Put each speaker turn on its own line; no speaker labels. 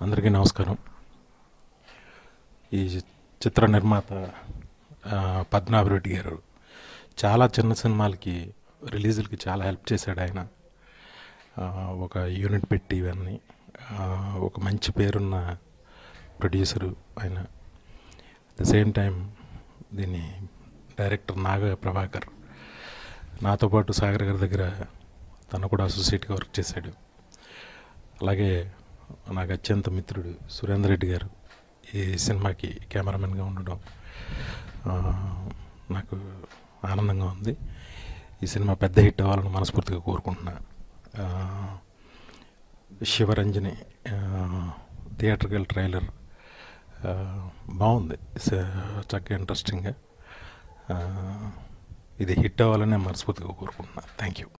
అందరికీ నమస్కారం ఈ చిత్ర నిర్మాత ఆ, పద్మనాభరెడ్డి గారు చాలా చిన్న సినిమాలకి రిలీజులకి చాలా హెల్ప్ చేశాడు ఆయన ఆ, ఒక యూనిట్ పెట్టి ఇవన్నీ ఆ, ఒక మంచి పేరున్న ప్రొడ్యూసరు ఆయన అట్ ద సేమ్ టైం దీన్ని డైరెక్టర్ నాగ ప్రభాకర్ నాతో పాటు సాగర్ గారి దగ్గర తను కూడా అసోసియేట్గా వర్క్ చేశాడు అలాగే నాకు అత్యంత మిత్రుడు సురేందర్ రెడ్డి గారు ఈ సినిమాకి కెమెరామెన్గా ఉండడం ఆ, నాకు ఆనందంగా ఉంది ఈ సినిమా పెద్ద హిట్ అవ్వాలని మనస్ఫూర్తిగా కోరుకుంటున్నా ఆ, శివరంజని ఆ, థియేటర్కల్ ట్రైలర్ ఆ, బాగుంది స- చక్కగా ఇంట్రెస్టింగ్గా ఆ, ఇది హిట్ అవ్వాలని మనస్ఫూర్తిగా కోరుకుంటున్నా థ్యాంక్ యూ